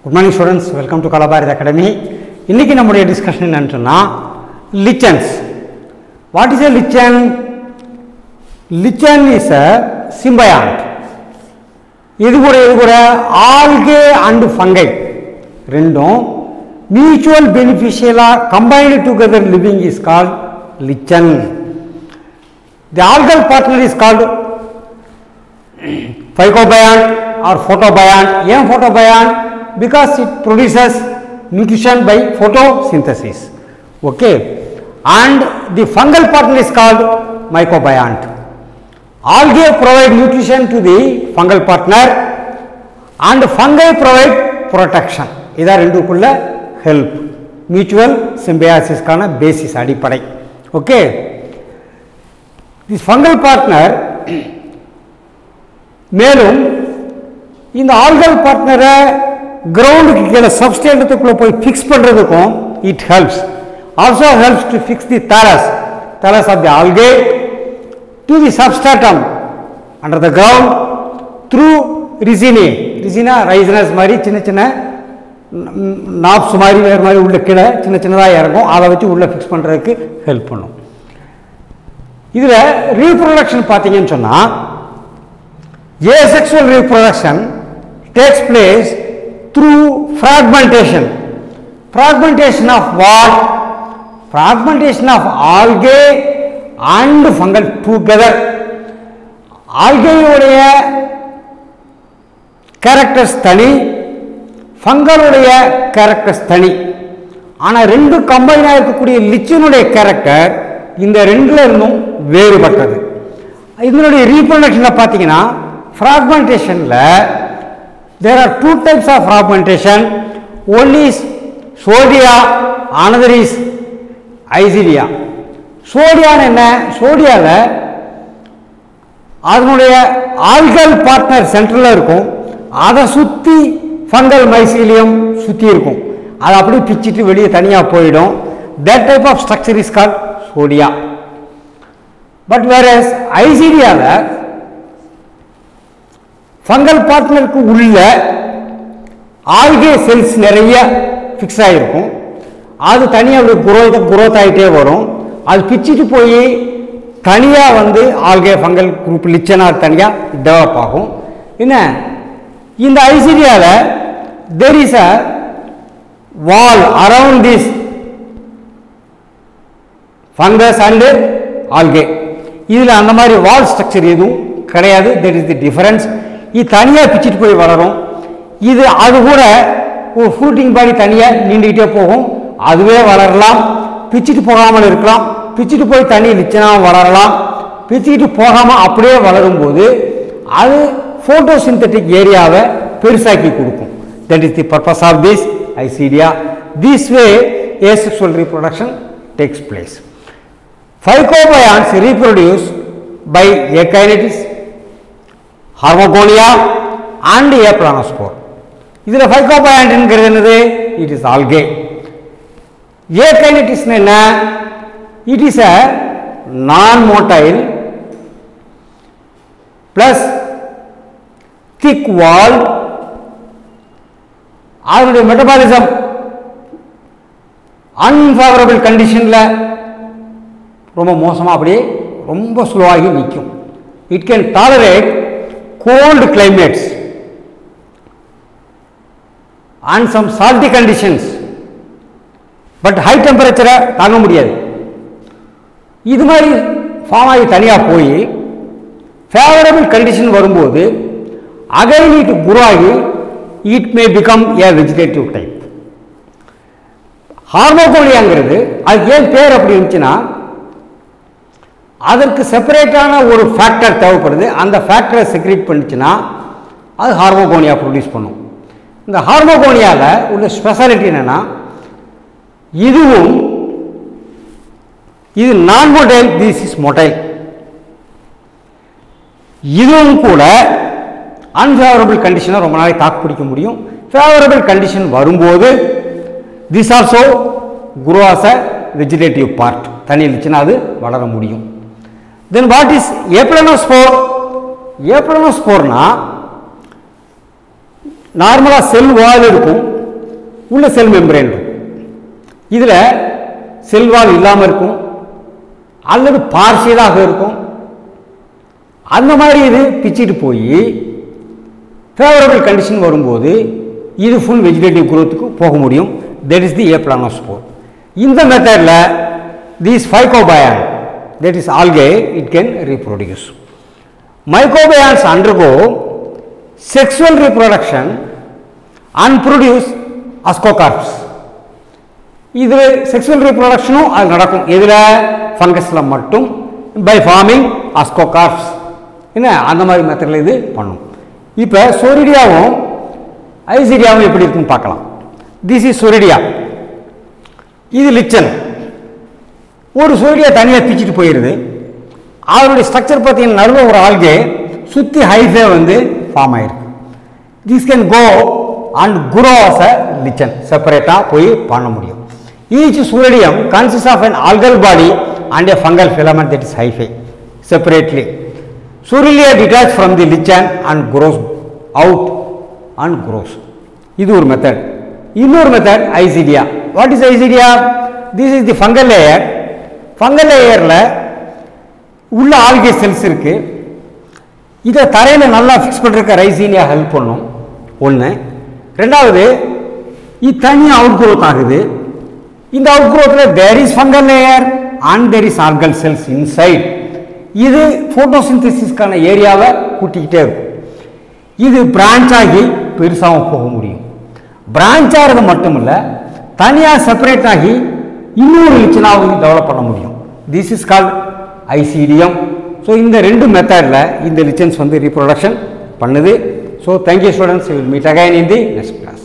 Good morning students welcome to Kalabharat academy இன்னைக்கு நம்முடைய discussion என்னன்னு சொன்னால் lichens what is a lichen lichen is a symbiont இது கூட இது கூட ஆல்கே அண்ட் ஃபங்கை ரெண்டும் மியூச்சுவல் பெனிஃபிஷியலாக combined together living is called lichen the algal partner is called phycobiont or photobiont ஏன் photobiont because it produces nutrition by photosynthesis okay and the fungal partner is called mycobiont algae provide nutrition to the fungal partner and fungi provide protection இதான் ரெண்டுக்குள்ள help mutual சிம்பியாசிஸ்க்கான basis அடிப்படை okay this fungal partner மேலும் இந்த algal பார்ட்னரை கிரவுண்டுக்கு கீழே சப்ஸ்டேட்டத்துக்குள்ளே போய் fix பண்ணுறதுக்கும் it helps also helps to fix the thallus thallus of the algae to the substratum under the ground through rhizine rhizinae rhizines மாதிரி சின்ன சின்ன நாப்ஸ் மாதிரி வேறு மாதிரி உள்ள கீழே சின்ன சின்னதாக இறங்கும் அதை வச்சு உள்ளே ஃபிக்ஸ் பண்ணுறதுக்கு ஹெல்ப் பண்ணும் இதில் ரீப்ரொடக்ஷன் பார்த்தீங்கன்னு சொன்னால் asexual reproduction takes place through fragmentation fragmentation of what fragmentation of algae and fungal together ஆல்கேயுடைய கேரக்டர்ஸ் தனி ஃபங்கலுடைய கேரக்டர்ஸ் தனி ஆனால் ரெண்டு கம்பைனாக இருக்கக்கூடிய லிச்சினுடைய கேரக்டர் இந்த ரெண்டுல இருந்தும் வேறுபட்டது இதனுடைய ரீப்ரொடக்ஷனில் பார்த்தீங்கன்னா fragmentation there are two types of fragmentation one is sodia another is ஐசிரியா சோடியான்னு என்ன சோடியாவில் அதனுடைய ஆல்கல் பார்ட்னர் சென்டரில் இருக்கும் அதை சுற்றி ஃபங்கல் மைசீலியம் சுற்றி இருக்கும் அதை அப்படியே பிச்சுட்டு வெளியே தனியாக போயிடும் that type of structure is call soredia but வேற ஐசிரியாவில் ஃபங்கல் பார்ட்னருக்கு உள்ள ஆல்கே செல்ஸ் நிறைய ஃபிக்ஸ் ஆகிருக்கும் அது தனியாக அப்படி குரோத் குரோத் ஆகிட்டே வரும் அது பிச்சுட்டு போய் தனியாக வந்து ஆல்கே ஃபங்கல் குரூப் லிச்சனாக தனியாக டெவலப் ஆகும் என்ன இந்த ஐசிரியாவில் there is a wall around this fungus and algae இதில் அந்த மாதிரி வால் ஸ்ட்ரக்சர் எதுவும் கிடையாது தெர் இஸ் தி டிஃபரன்ஸ் இது தனியாக பிச்சுட்டு போய் வளரும் இது அது கூட ஒரு ஃப்ரூட்டிங் பாடி தனியாக நீண்டுக்கிட்டே போகும் அதுவே வளரலாம் பிச்சுட்டு போகாமல் இருக்கலாம் பிச்சுட்டு போய் தண்ணி நிச்சயமாக வளரலாம் பிச்சுக்கிட்டு போகாமல் அப்படியே வளரும் போது அது ஃபோட்டோ சிந்தட்டிக் ஏரியாவை பெருசாக்கி கொடுக்கும் that is the purpose of this isidia this way asexual reproduction takes place. Phycobionts reproduce by akinetous hormogonia and a planospore இதில் ஃபைகோபயான்ட்ங்கிறது என்னது இட் இஸ் ஆல்கே ஏ கைனட்டிஸ்னு என்ன இட் இஸ் அ நான் மோட்டைல் பிளஸ் திக் வால் அதனுடைய மெட்டபாலிசம் அன்ஃபேவரபிள் கண்டிஷனில் ரொம்ப மோசமாக அப்படியே ரொம்ப ஸ்லோவாகி நிற்கும் it can tolerate cold climates and some salty conditions but high டெம்பரேச்சரை தாங்க முடியாது இது மாதிரி ஃபார்ம் ஆகி தனியாக போய் ஃபேவரபிள் கண்டிஷன் வரும்போது அகைன் இட் குராகி it may become a vegetative type ஹார்மோகோலியாங்கிறது அது ஏன் பேர் அப்படி இருந்துச்சுன்னா அதற்கு செப்பரேட்டான ஒரு ஃபேக்டர் தேவைப்படுது அந்த ஃபேக்டரை செக்ரேட் பண்ணிச்சுன்னா அது ஹார்மோகோனியா ப்ரொடியூஸ் பண்ணும் இந்த ஹார்மோகோனியாவில் உள்ள ஸ்பெஷாலிட்டி என்னென்னா இதுவும் இது நான் மொட்டைல் திஸ் இஸ் மொட்டைல் இதுவும் கூட அன்ஃபேவரபிள் கண்டிஷனை ரொம்ப நாளைக்கு தாக்கு பிடிக்க முடியும் ஃபேவரபிள் கண்டிஷன் வரும்போது this also grow as a vegetative part தண்ணி இருந்துச்சுன்னா அது வளர முடியும் தென் வாட் இஸ் ஏப்ளனோஸ்போர் ஏப்ளனோஸ்போர்னா நார்மலாக செல் வால் இருக்கும் உள்ள செல் மெம்பரேன் இருக்கும் இதில் செல்வால் இல்லாமல் இருக்கும் அல்லது பார்சியலாக இருக்கும் அந்த மாதிரி இது பிச்சிட்டு போய் ஃபேவரபிள் கண்டிஷன் வரும்போது இது ஃபுல் வெஜிடேட்டிவ் குரோத்துக்கு போக முடியும் that is the A planospore இந்த மெத்தடில் these phycobiont that is algae it can reproduce mycobionts undergo sexual reproduction and produce ascocarps இது செக்ஸுவல் ரீப்ரொடக்ஷனும் அது நடக்கும் எதில் ஃபங்கஸில் மட்டும் பை ஃபார்மிங் அஸ்கோகார்ப்ஸ் என்ன அந்த மாதிரி மெத்தடில் இது பண்ணும் இப்போ சொரிடியாவும் ஐசீரியாவும் எப்படி இருக்குன்னு பார்க்கலாம் திஸ் இஸ் சொரிடியா இது லிச்சன் ஒரு சொரிடியா தனியாக பிச்சுட்டு போயிடுது அதனுடைய ஸ்ட்ரக்சர் பார்த்தீங்கன்னா நடுவில் ஒரு ஆல்கே சுற்றி ஹைஃபே வந்து ஃபார்ம் ஆயிருக்கு this can go and grow as a lichen செப்பரேட்டாக போய் பண்ண முடியும் each soredium consist of an algal body and a fungal filament that is hyphae separately. Surilia detach from the lichen and grows out and grows. இது ஒரு method இன்னொரு method isidia what is isidia this is the fungal layer fungal லேயரில் உள்ள algae cells இருக்கு இதை தரையில் நல்லா fix பண்ணுறதுக்கு ரைசீனியா ஹெல்ப் பண்ணும் ஒன்று ரெண்டாவது இது தனியாக அவுட் growth ஆகுது இந்த அவுட் growthல there is fungal layer and there is algal cells inside இது ஃபோட்டோசிந்தசிஸ்க்கான ஏரியாவை கூட்டிக்கிட்டே இருக்கும் இது பிரான்ச் ஆகி பெருசாகவும் போக முடியும் பிரான்ச் ஆகிறது மட்டும் இல்லை தனியாக செப்பரேட் ஆகி இன்னொரு லிச்சனாகவும் டெவலப் பண்ண முடியும் this is called isidium so இந்த ரெண்டு மெத்தடில் இந்த லிச்சன்ஸ் வந்து ரீப்ரொடக்ஷன் பண்ணுது so thank you students will meet again in the next class